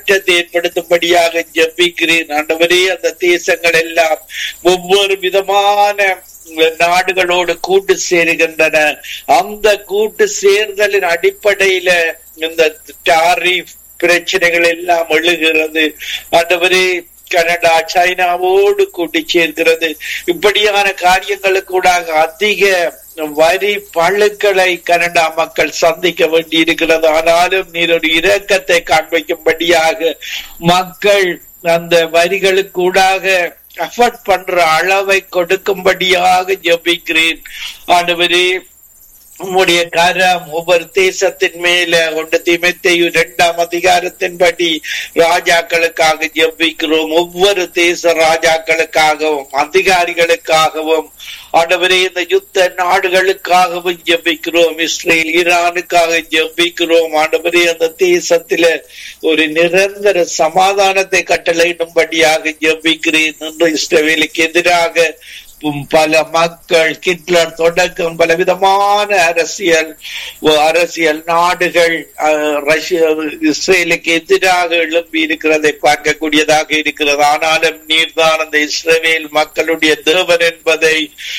மாற்றத்தை ஏற்படுத்தும்படியாக ஜெபிக்கிறேன் ஆண்டவரே அந்த தேசங்கள் எல்லாம் ஒவ்வொரு விதமான நாடுகளோடு கூட்டு சேருகின்றன அந்த கூட்டு சேர்தலின் அடிப்படையில இந்த டாரிஃப் பிரச்சனைகள் எல்லாம் எழுகிறது ஆண்டவரே கனடா சைனாவோடு கூட்டி சேர்க்கிறது இப்படியான காரியங்களுக்கூடாக அதிக வரி பழுக்களை கனடா மக்கள் சந்திக்க வேண்டி இருக்கிறது ஆனாலும் நீர் ஒரு இரக்கத்தை காண்பிக்கும்படியாக மக்கள் அந்த வரிகளுக்கூடாக அஃபர்ட் பண்ற அளவை கொடுக்கும்படியாக ஜெபிக்கிறேன் ஆண்டவரே உம்முடைய கரம் ஒவ்வொரு தேசத்தின் மேல ஒன்று திமைத்தையும் இரண்டாம் அதிகாரத்தின்படி ராஜாக்களுக்காக ஜெபிக்கிறோம் ஒவ்வொரு தேச ராஜாக்களுக்காகவும் அதிகாரிகளுக்காகவும் ஆண்டவரே இந்த யுத்த நாடுகளுக்காகவும் ஜெபிக்கிறோம் இஸ்ரேல் ஈரானுக்காக ஜெபிக்கிறோம் ஆண்டவரே அந்த தேசத்தில ஒரு நிரந்தர சமாதானத்தை கட்டளையிடும்படியாக ஜெபிக்கிறேன் என்று இஸ்ரேலுக்கு எதிராக பல மக்கள் ஹிட்லர் தொடக்கம் பல விதமான அரசியல் அரசியல் நாடுகள் ரஷ்ய இஸ்ரேலுக்கு எதிராக எழும்பி இருக்கிறதை பார்க்கக்கூடியதாக இருக்கிறது ஆனாலும் நீர்தான் அந்த இஸ்ரேல் மக்களுடைய தேவன் என்பதை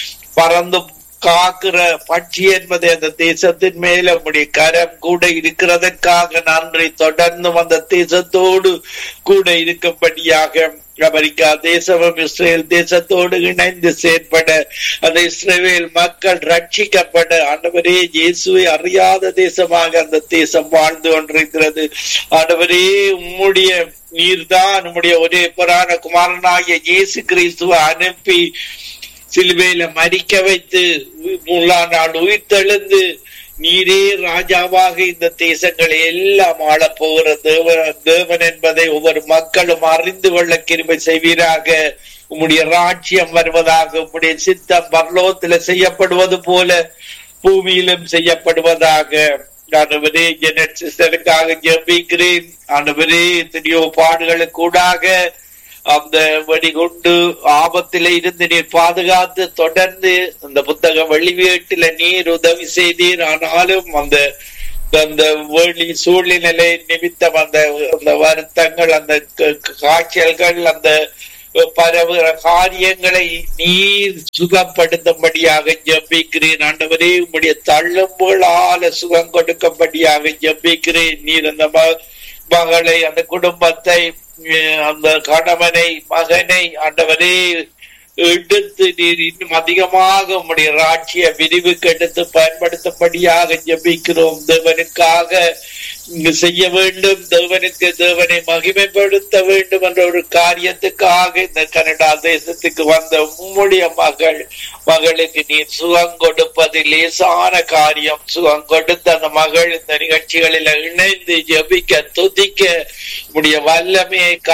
பறந்து காக்கிற பட்சி என்பதை அந்த தேசத்தின் மேல உடைய கரம் கூட இருக்கிறதற்காக நன்றி தொடர்ந்து அந்த தேசத்தோடு கூட இருக்கும்படியாக அமெரிக்கா தேசமும் இஸ்ரேல் தேசத்தோடு இணைந்து செயற்பட அந்த இஸ்ரேல் மக்கள் ரட்சிக்கப்பட ஆண்டவரே இயேசுவை அறியாத தேசமாக அந்த தேசம் வாழ்ந்து கொண்டிருக்கிறது ஆண்டவரே உம்முடைய நீர்தான் உம்முடைய ஒரே புராண குமாரனாகிய இயேசு கிறிஸ்துவை அனுப்பி சிலுவையில மறிக்க வைத்து முல்லா நாள் உயிர்த்தெழுந்து நீரே ராஜாவாக இந்த தேசங்களை எல்லாம் ஆளப் போகிற தேவன் தேவன் என்பதை ஒவ்வொரு மக்களும் அறிந்து கொள்ள கிருமை செய்வீராக உம்முடைய ராஜ்யம் வருவதாக உம்முடைய சித்தம் பரலோகத்துல செய்யப்படுவது போல பூமியிலும் செய்யப்படுவதாக ஆண்டவரே ஜெனட் சிஸ்டருக்காக ஜெபிக்கிறேன் ஆண்டவரே எத்தனையோ பாடுகளுக்கூடாக அந்த வெடிகுண்டு ஆபத்தில இருந்து நீர் பாதுகாத்து தொடர்ந்து அந்த புத்தக வெளிவீட்டுல நீர் உதவி செய்தீர் ஆனாலும் அந்த அந்த வேலி சூழ்நிலை நிமித்தம் அந்த அந்த வருத்தங்கள் அந்த காய்ச்சல்கள் அந்த பரவுகிற காரியங்களை நீர் சுகப்படுத்தும்படியாக ஜபிக்கிறேன் ஆண்டவரே உங்களுடைய தள்ளும்புகளால சுகம் கொடுக்கும்படியாக ஜபிக்கிறேன் நீர் அந்த மகளை அந்த குடும்பத்தை அந்த கணவனை மகனை ஆண்டவரே எடுத்து நீர் இன்னும் அதிகமாக உம்முடைய ராட்சிய விரிவுக்கு எடுத்து பயன்படுத்தும்படியாக ஜபிக்கிறோம் தேவனுக்காக இங்கு செய்ய வேண்டும் தேவனுக்கு தேவனை மகிமைப்படுத்த வேண்டும் என்ற ஒரு காரியத்துக்காக இந்த கனடா தேசத்துக்கு வந்த உம்முடைய மகள் மகளுக்கு நீர் சுகம் கொடுப்பது லேசான காரியம் சுகம் கொடுத்த அந்த மகள் இந்த நிகழ்ச்சிகளில் இணைந்து ஜபிக்க துதிக்க உடைய வல்லமையை